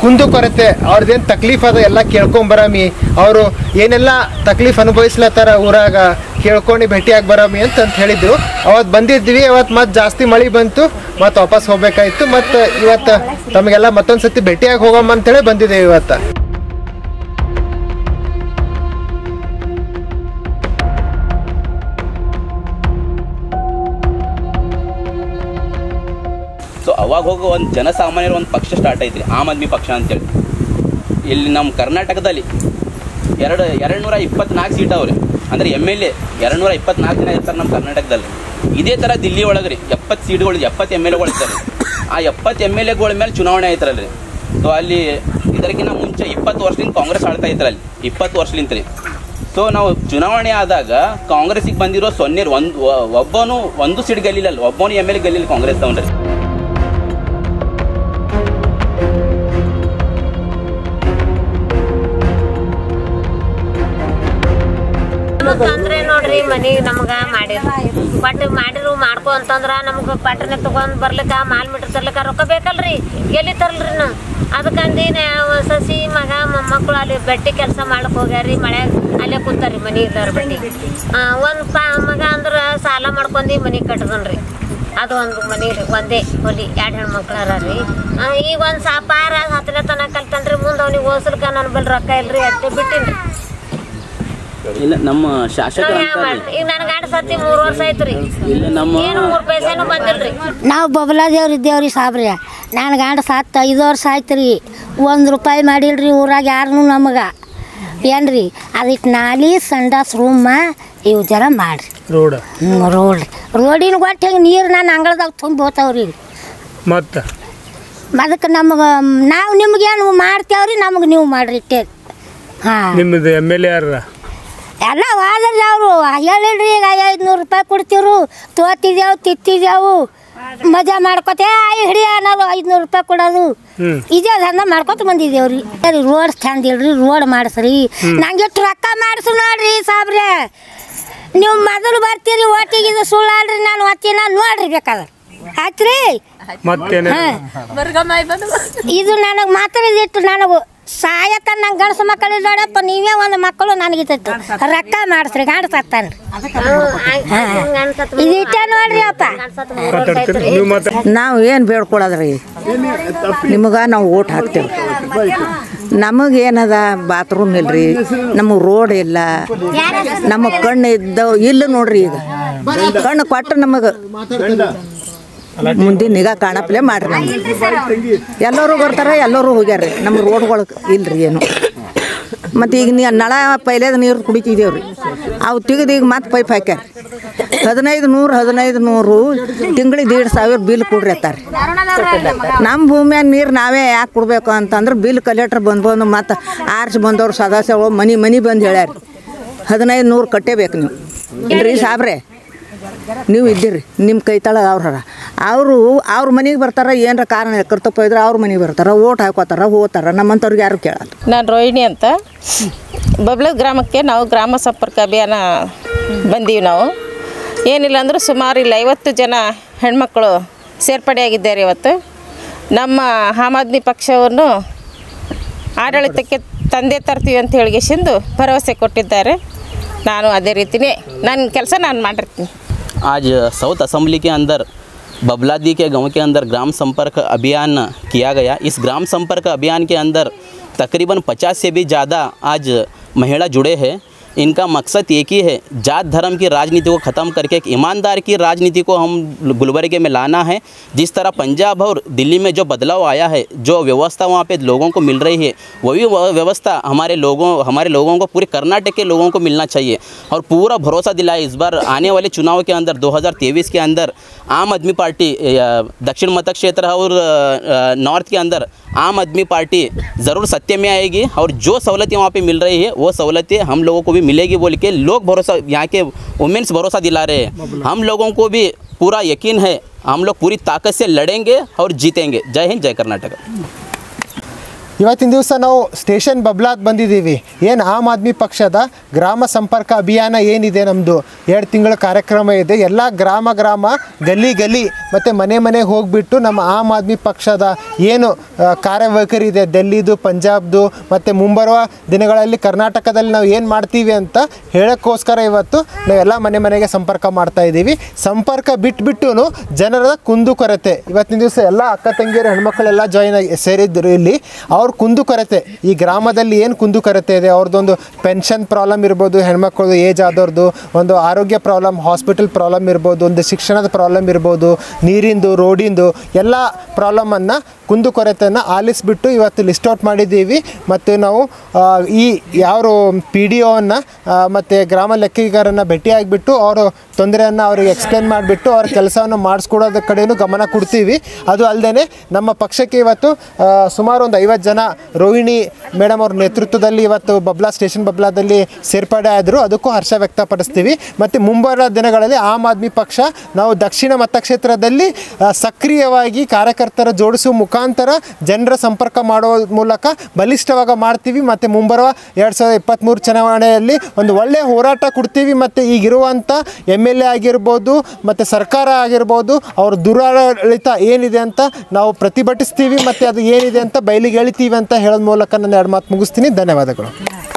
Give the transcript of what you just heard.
ಕುಂದು ಕೊರತೆ ಅವ್ರದ್ದೇನು ತಕ್ಲೀಫ್ ಅದ ಎಲ್ಲ ಕೇಳ್ಕೊಂಬರಮಿ ಅವರು ಏನೆಲ್ಲ ತಕ್ಲೀಫ್ ಅನುಭವಿಸ್ಲತ್ತಾರ ಊರಾಗ ಕೇಳ್ಕೊಂಡು ಭೇಟಿಯಾಗಿ ಬರಮಿ ಅಂತ ಅಂತ ಹೇಳಿದ್ರು ಅವತ್ತು ಬಂದಿದ್ವಿ ಅವತ್ತು ಮತ್ತೆ ಜಾಸ್ತಿ ಮಳೆ ಬಂತು ಮತ್ತೆ ವಾಪಸ್ ಹೋಗ್ಬೇಕಾಯ್ತು ಮತ್ತು ಇವತ್ತು ತಮಗೆಲ್ಲ ಮತ್ತೊಂದು ಸತಿ ಭೇಟಿಯಾಗಿ ಹೋಗಮ್ಮ ಅಂತೇಳಿ ಬಂದಿದ್ದೇವೆ ಇವತ್ತು ಸೊ ಅವಾಗ ಹೋಗೋ ಒಂದು ಜನಸಾಮಾನ್ಯರ ಒಂದು ಪಕ್ಷ ಸ್ಟಾರ್ಟ್ ಐತ್ರಿ ಆಮ್ ಆದ್ಮಿ ಪಕ್ಷ ಅಂತೇಳಿ ಇಲ್ಲಿ ನಮ್ಮ ಕರ್ನಾಟಕದಲ್ಲಿ ಎರಡು ಎರಡು ನೂರ ಇಪ್ಪತ್ನಾಲ್ಕು ಸೀಟ್ ಅವ್ರಿ ಅಂದ್ರೆ ಎಮ್ ಎಲ್ ಎ ಎರಡು ನೂರ ಇಪ್ಪತ್ನಾಲ್ಕು ಜನ ಇರ್ತಾರೆ ನಮ್ಮ ಕರ್ನಾಟಕದಲ್ಲಿ ಇದೇ ಥರ ದಿಲ್ಲಿ ಒಳಗೆ ರೀ ಎಪ್ಪತ್ತು ಸೀಟ್ಗಳು ಎಪ್ಪತ್ತು ಎಮ್ ಎಲ್ ಎಗಳು ಇರ್ತಾರೆ ಆ ಎಪ್ಪತ್ತು ಎಮ್ ಎಲ್ ಎಗಳ ಮೇಲೆ ಚುನಾವಣೆ ಆಯ್ತಾರಲ್ರಿ ಸೊ ಅಲ್ಲಿ ಇದಕ್ಕಿಂತ ಮುಂಚೆ ಇಪ್ಪತ್ತು ವರ್ಷದಿಂದ ಕಾಂಗ್ರೆಸ್ ಆಳ್ತಾ ಇತ್ತು ಅಲ್ಲಿ ಇಪ್ಪತ್ತು ವರ್ಷಲಿಂತ ರೀ ಸೊ ನಾವು ಚುನಾವಣೆ ಆದಾಗ ಕಾಂಗ್ರೆಸ್ಸಿಗೆ ಬಂದಿರೋ ಸೊನ್ನೆ ಒಂದು ಒಬ್ಬನು ಒಂದು ಸೀಟ್ ಗೆಲ್ಲಿಲ್ಲ ಅಲ್ಲಿ ಒಬ್ಬನು ಎಮ್ ಎಲ್ ಎ ಗೆಲ್ಲಿಲ್ಲ ಕಾಂಗ್ರೆಸ್ ತಗೊಂಡ್ರಿ ತೊಂದ್ರೆ ನೋಡ್ರಿ ಮನಿಗ್ ನಮ್ಗ ಮಾಡಿರ್ ಬಟ್ ಮಾಡಿರು ಮಾಡ್ಕೊ ಅಂತಂದ್ರ ನಮ್ಗ ಪಟ್ಟನೆ ತಗೊಂಡ್ ಬರ್ಲಿಕ್ಕ ಮಾಲ್ ಮೀಟರ್ ತರ್ಲಿಕ್ಕ ರೊಕ್ಕ ಬೇಕಲ್ರಿ ಎಲ್ಲಿ ತರಲ್ರಿ ನಾವು ಅದಕ್ಕಂದಿ ಸಸಿ ಮಗ ಮೊಮ್ಮಕ್ಕಳು ಅಲ್ಲಿ ಬಟ್ಟಿ ಕೆಲಸ ಮಾಡಕ್ ಹೋಗ್ಯಾರಿ ಮಳೆ ಅಲ್ಲೇ ಕೂತಾರಿ ಮನಿ ಇದ್ದಾರ ಬಟ್ಟಿ ಆ, ಒಂದ್ ಪ ಮಗ ಅಂದ್ರ ಸಾಲ ಮಾಡ್ಕೊಂಡಿ ಮನಿ ಕಟ್ಟದನ್ರಿ ಅದು ಒಂದು ಮನಿ ರೀ ಒಂದೇ ಹೊಲಿ ಎರಡು ಹೆಣ್ಮಕ್ಳು ಅರ ರೀ ಆ, ಈಗ ಒಂದ್ ಸಾಪಾರ ಹತ್ತನೇ ತನಕ ಕಲ್ತನ್ರಿ ಮುಂದೆ ಅವ್ನಿಗೆ ಓಸಲ್ಕ ನನ್ನ ಬಲ್ ರೊಕ್ಕ ಇಲ್ರಿ ಅಷ್ಟೇ ಬಿಟ್ಟಿನ್ರಿ ಇಲ್ಲ ನಮ್ಮ ಶಾಸಕರು ನಾವ್ ಹ್ಯಾಂಗ್ ಅಂತಾರೆ ಮಾಡ್ರಿ? ಈಗ ನನ್ ಗಂಡ ಸತ್ತಿ ಮೂರ್ ವರ್ಷ ಆಯ್ತ್ರಿ ಇಲ್ಲ ನಮ್ಮ ಏನು ಮೂರ್ ಪೈಸೆನು ಬಂದಿಲ್ರಿ ನಾವು ಬಬಲಾದೇವ್ರು ಇದ್ದೇವ್ರಿ ಸಾಬ್ರಿ ನಾನು ಗಂಡ ಸತ್ತು ಐದು ವರ್ಷ ಆಯ್ತು ರೀ ಒಂದು ರೂಪಾಯಿ ಮಾಡಿಲ್ರಿ ಊರಾಗ ಯಾರನ್ನೂ ನಮಗೆ ಏನ್ರಿ ಅದಕ್ಕೆ ನಾಲಿ ಸಂಡಾಸ್ ರೂಮ ಇವು ಜರ ಮಾಡ್ರಿ ರೋಡ್ ಹ್ಞೂ ರೋಡ್ ರೋಡಿನ ಗೊಟ್ಟು ಹೆಂಗೆ ನೀರು ನಾನು ಅಂಗಳದಾಗ ತುಂಬ ಹೋಗ್ತಾವ್ರಿ ಮತ್ತು ಅದಕ್ಕೆ ನಮಗೆ ನಾವು ನಿಮ್ಗೇನು ಮಾಡ್ತೇವ್ರಿ ನಮಗೆ ನೀವು ಮಾಡ್ರಿ ಇಟ್ಟೆ ಹಾಂ ನಿಮ್ಮದು ಎಮ್ ಎಲ್ ಎ ಯಾರ ಎಲ್ಲ ವಾದ್ರಿ ಅವರು ಹೇಳಿಲ್ರಿ ಈಗ ಐದುನೂರು ರೂಪಾಯಿ ಕೊಡ್ತೀರು ತೋತಿದ್ದೆವು ತಿತ್ತಿದ್ದೆವು ಮಜಾ ಮಾಡ್ಕೊತೆ ಆಯ್ ಹಿಡಿ ಅನ್ನೋದು ಐದುನೂರು ರೂಪಾಯಿ ಕೊಡೋದು ಹ್ಮ್. ಇದೇ ದಂಧ ಮಾಡ್ಕೊತ ಬಂದಿದ್ದೇವ್ರಿ ಸರಿ ರೋಡ್ ಚಂದ ಇಲ್ರಿ ರೋಡ್ ಮಾಡಿಸ್ರಿ ನಂಗೆ ಎಷ್ಟು ರೊಕ್ಕ ಮಾಡಿಸು ನೋಡ್ರಿ ಸಾಬ್ರೆ ನೀವು ಮೊದಲು ಬರ್ತೀರಿ ಓಟಿಗೆ ಇದು ಸುಳ್ಳಲ್ರಿ ನಾನು ಒತ್ತಿನ ನೋಡ್ರಿ ಬೇಕಾದ್ರೆ ಆಯ್ತ್ರಿ ಮತ್ತೇನೆ ಹಾಂ ಇದು ನನಗೆ ಮಾತಾಡಿದಿಟ್ಟು ನನಗೆ ಸಾಯತ ನಂಗೆ ಗಂಡಸ ಮಕ್ಕಳು ನೋಡಪ್ಪ ನೀವೇ ಒಂದು ಮಕ್ಕಳು ನನಗಿತ್ತು ರೊಕ್ಕ ಮಾಡಿಸ್ರಿ ಗಂಡ ಸತ್ತಾನ್ರಿ ಇದು ಇಟ್ಟ ನೋಡ್ರಿ ಅಪ್ಪ ಮಾತಾಡ್ತೀರಿ ನೀವು ಮಾತಾ ನಾವು ಏನು ಬೇಡ್ಕೊಳ್ಳೋದ್ರಿ ನಿಮಗೆ ನಾವು ಓಟ್ ಹಾಕ್ತೇವೆ ನಮಗೆ ಏನದ ಬಾತ್ರೂಮ್ ಇಲ್ರಿ ನಮಗೆ ರೋಡ್ ಇಲ್ಲ ನಮ್ಮ ಕಣ್ಣು ಇದ್ದವು ಇಲ್ಲ ನೋಡ್ರಿ ಈಗ ಕಣ್ಣು ಕೊಟ್ಟು ನಮಗೆ ಮುಂದಿನ ನಿಗಾ ಕಾಣಪ್ಲೆ ಮಾಡ್ರಿ ನಮ್ಗೆ ಎಲ್ಲರೂ ಬರ್ತಾರೆ ಎಲ್ಲರೂ ಹೋಗ್ಯಾರ್ರಿ ನಮ್ಮ ರೋಡ್ಗಳು ಇಲ್ರಿ ಏನು ಮತ್ತು ಈಗ ನೀ ನಳ ಪೈಲೇದ ನೀರು ಕುಡಿತಿದ್ದೇವ್ರಿ ಅವು ತೆಗೆದು ಈಗ ಮತ್ತೆ ಪೈಪ್ ಹಾಕ್ಯಾರ ಹದಿನೈದು ನೂರು ಹದಿನೈದು ನೂರು ತಿಂಗಳಿಗೆ ದೇಡ್ ಸಾವಿರ ಬಿಲ್ ಕೊಡ್ರಿ ಅತ್ತಾರ ನಮ್ಮ ಭೂಮಿಯಾಗ ನೀರು ನಾವೇ ಯಾಕೆ ಕೊಡಬೇಕು ಅಂತಂದ್ರೆ ಬಿಲ್ ಕಲೆಕ್ಟ್ರ್ ಬಂದು ಬಂದು ಮತ್ತು ಆರ್ಚ್ ಬಂದವ್ರು ಸದಸ್ಯಗಳು ಮನೆ ಮನೆ ಬಂದು ಹೇಳ್ಯಾರ ಹದಿನೈದು ನೂರು ಕಟ್ಟೇಬೇಕು ನೀವು ಇಲ್ರಿ ಸಾಬ್ರೆ ನೀವು ಇದ್ದೀರಿ ನಿಮ್ಮ ಕೈ ತಳಗ ಅವ್ರ ಅವರು ಅವ್ರ ಮನೆಗೆ ಬರ್ತಾರ ಏನರ ಕಾರಣ ಕರ್ತಪ್ಪ ಇದ್ರೆ ಅವ್ರ ಮನೆಗೆ ಬರ್ತಾರ ಓಟ್ ಹಾಕೋತಾರ ಹೋಗ್ತಾರ ನಮ್ಮಂಥವ್ರಿಗೆ ಯಾರು ಕೇಳಲ್ಲ ನಾನು ರೋಹಿಣಿ ಅಂತ ಬಬ್ಲ ಗ್ರಾಮಕ್ಕೆ ನಾವು ಗ್ರಾಮ ಸಂಪರ್ಕ ಅಭಿಯಾನ ಬಂದೀವಿ ನಾವು ಏನಿಲ್ಲ ಅಂದರೂ ಸುಮಾರು ಇಲ್ಲಿ ಐವತ್ತು ಜನ ಹೆಣ್ಮಕ್ಳು ಸೇರ್ಪಡೆಯಾಗಿದ್ದಾರೆ ಇವತ್ತು ನಮ್ಮ ಆಮ್ ಆದ್ಮಿ ಪಕ್ಷವನ್ನು ಆಡಳಿತಕ್ಕೆ ತಂದೆ ತರ್ತೀವಿ ಅಂತ ಹೇಳಿಗೆಸಿಂದು ಭರವಸೆ ಕೊಟ್ಟಿದ್ದಾರೆ ನಾನು ಅದೇ ರೀತಿಯೇ ನನ್ನ ಕೆಲಸ ನಾನು ಮಾಡಿರ್ತೀನಿ आज साउथ असेंबली के अंदर बबलादी के गांव के अंदर ग्राम संपर्क अभियान किया गया इस ग्राम संपर्क अभियान के अंदर तकरीबन 50 से भी ज़्यादा आज महिला जुड़े हैं इनका मकसद एक ही है जात धर्म की राजनीति को ख़त्म करके एक ईमानदार की राजनीति को हम गुलबर्गे में लाना है जिस तरह पंजाब और दिल्ली में जो बदलाव आया है जो व्यवस्था वहाँ पे लोगों को मिल रही है वही वह व्यवस्था हमारे लोगों हमारे लोगों को पूरे कर्नाटक के लोगों को मिलना चाहिए और पूरा भरोसा दिलाए इस बार आने वाले चुनाव के अंदर 2023 के अंदर आम आदमी पार्टी अ, दक्षिण मत क्षेत्र और अ, नॉर्थ के अंदर आम आदमी पार्टी ज़रूर सत्य में आएगी और जो सहूलतें वहाँ पे मिल रही है वो सहूलतें हम लोगों को भी मिलेगी बोल के लोग भरोसा यहाँ के वुमेंस भरोसा दिला रहे हैं हम लोगों को भी पूरा यकीन है हम लोग पूरी ताकत से लड़ेंगे और जीतेंगे जय हिंद जय कर्नाटक ಇವತ್ತಿನ ದಿವಸ ನಾವು ಸ್ಟೇಷನ್ ಬಬ್ಲಾದ್ ಬಂದಿದ್ದೀವಿ ಏನು ಆಮ್ ಆದ್ಮಿ ಪಕ್ಷದ ಗ್ರಾಮ ಸಂಪರ್ಕ ಅಭಿಯಾನ ಏನಿದೆ ನಮ್ಮದು ಎರಡು ತಿಂಗಳ ಕಾರ್ಯಕ್ರಮ ಇದೆ ಎಲ್ಲ ಗ್ರಾಮ ಗ್ರಾಮ ಗಲ್ಲಿ ಗಲ್ಲಿ ಮತ್ತು ಮನೆ ಮನೆಗೆ ಹೋಗಿಬಿಟ್ಟು ನಮ್ಮ ಆಮ್ ಆದ್ಮಿ ಪಕ್ಷದ ಏನು ಆ, ಕಾರ್ಯವೈಖರಿ ಇದೆ ಡೆಲ್ಲಿದು ಪಂಜಾಬ್ದು ಮತ್ತು ಮುಂಬರುವ ದಿನಗಳಲ್ಲಿ ಕರ್ನಾಟಕದಲ್ಲಿ ನಾವು ಏನು ಮಾಡ್ತೀವಿ ಅಂತ ಹೇಳೋಕ್ಕೋಸ್ಕರ ಇವತ್ತು ನಾವೆಲ್ಲ ಮನೆ ಮನೆಗೆ ಸಂಪರ್ಕ ಮಾಡ್ತಾ ಇದ್ದೀವಿ ಸಂಪರ್ಕ ಬಿಟ್ಬಿಟ್ಟು ಜನರ ಕುಂದುಕೊರತೆ ಇವತ್ತಿನ ದಿವಸ ಎಲ್ಲ ಅಕ್ಕ ತಂಗಿಯರು ಹೆಣ್ಮಕ್ಳೆಲ್ಲ ಜಾಯಿನ್ ಆಗಿ ಸೇರಿದ್ರು ಇಲ್ಲಿ ಅವ್ರ ಕುಂದುಕೊರತೆ ಈ ಗ್ರಾಮದಲ್ಲಿ ಏನು ಕುಂದುಕೊರತೆ ಇದೆ ಅವ್ರದ್ದೊಂದು ಪೆನ್ಷನ್ ಪ್ರಾಬ್ಲಮ್ ಇರ್ಬೋದು ಹೆಣ್ಮಕ್ಳದು ಏಜ್ ಆದವ್ರದ್ದು ಒಂದು ಆರೋಗ್ಯ ಪ್ರಾಬ್ಲಮ್ ಹಾಸ್ಪಿಟಲ್ ಪ್ರಾಬ್ಲಮ್ ಇರ್ಬೋದು ಒಂದು ಶಿಕ್ಷಣದ ಪ್ರಾಬ್ಲಮ್ ಇರ್ಬೋದು ನೀರಿಂದು ರೋಡಿಂದು ಎಲ್ಲ ಪ್ರಾಬ್ಲಮನ್ನು ಕುಂದುಕೊರತೆಯನ್ನು ಆಲಿಸ್ಬಿಟ್ಟು ಇವತ್ತು ಲಿಸ್ಟ್ ಔಟ್ ಮಾಡಿದ್ದೀವಿ ಮತ್ತು ನಾವು ಆ, ಈ ಯಾರು ಪಿ ಡಿ ಒವನ್ನು ಮತ್ತು ಗ್ರಾಮ ಲೆಕ್ಕಿಗಾರನ್ನು ಭೇಟಿಯಾಗಿಬಿಟ್ಟು ಅವರು ತೊಂದರೆಯನ್ನು ಅವರಿಗೆ ಎಕ್ಸ್ಪ್ಲೇನ್ ಮಾಡಿಬಿಟ್ಟು ಅವ್ರ ಕೆಲಸವನ್ನು ಮಾಡಿಸ್ಕೊಡೋದ ಕಡೆಯೂ ಗಮನ ಕೊಡ್ತೀವಿ ಅದು ಅಲ್ಲದೆ ನಮ್ಮ ಪಕ್ಷಕ್ಕೆ ಇವತ್ತು ಆ, ಸುಮಾರು ಒಂದು ಐವತ್ತು ಜನ ರೋಹಿಣಿ ಮೇಡಮ್ ಅವ್ರ ನೇತೃತ್ವದಲ್ಲಿ ಇವತ್ತು ಬಬ್ಲಾ ಸ್ಟೇಷನ್ ಬಬ್ಲಾದಲ್ಲಿ ಸೇರ್ಪಡೆ ಆದರು ಅದಕ್ಕೂ ಹರ್ಷ ವ್ಯಕ್ತಪಡಿಸ್ತೀವಿ ಮತ್ತು ಮುಂಬರುವ ದಿನಗಳಲ್ಲಿ ಆಮ್ ಆದ್ಮಿ ಪಕ್ಷ ನಾವು ದಕ್ಷಿಣ ಮತಕ್ಷೇತ್ರದಲ್ಲಿ ಆ, ಸಕ್ರಿಯವಾಗಿ ಕಾರ್ಯಕರ್ತರ ಜೋಡಿಸುವ ಮುಖಾಂತರ ಜನರ ಸಂಪರ್ಕ ಮಾಡುವ ಮೂಲಕ ಬಲಿಷ್ಠವಾಗಿ ಮಾಡ್ತೀವಿ ಮತ್ತು ಮುಂಬರುವ ಎರಡು ಸಾವಿರದ ಇಪ್ಪತ್ತ್ಮೂರು ಚುನಾವಣೆಯಲ್ಲಿ ಒಂದು ಒಳ್ಳೆಯ ಹೋರಾಟ ಕೊಡ್ತೀವಿ ಮತ್ತು ಈಗಿರುವಂಥ ಎಮ್ ಎಲ್ ಎ ಆಗಿರ್ಬೋದು ಮತ್ತು ಸರ್ಕಾರ ಆಗಿರ್ಬೋದು ಅವ್ರ ದುರಾಡಳಿತ ಏನಿದೆ ಅಂತ ನಾವು ಪ್ರತಿಭಟಿಸ್ತೀವಿ ಮತ್ತು ಅದು ಏನಿದೆ ಅಂತ ಬಯಲಿಗೆ ಎಳಿತೀವಿ ಅಂತ ಹೇಳೋದ್ ಮೂಲಕ ನಾನು ಎರಡು ಮಾತು ಮುಗಿಸ್ತೀನಿ ಧನ್ಯವಾದಗಳು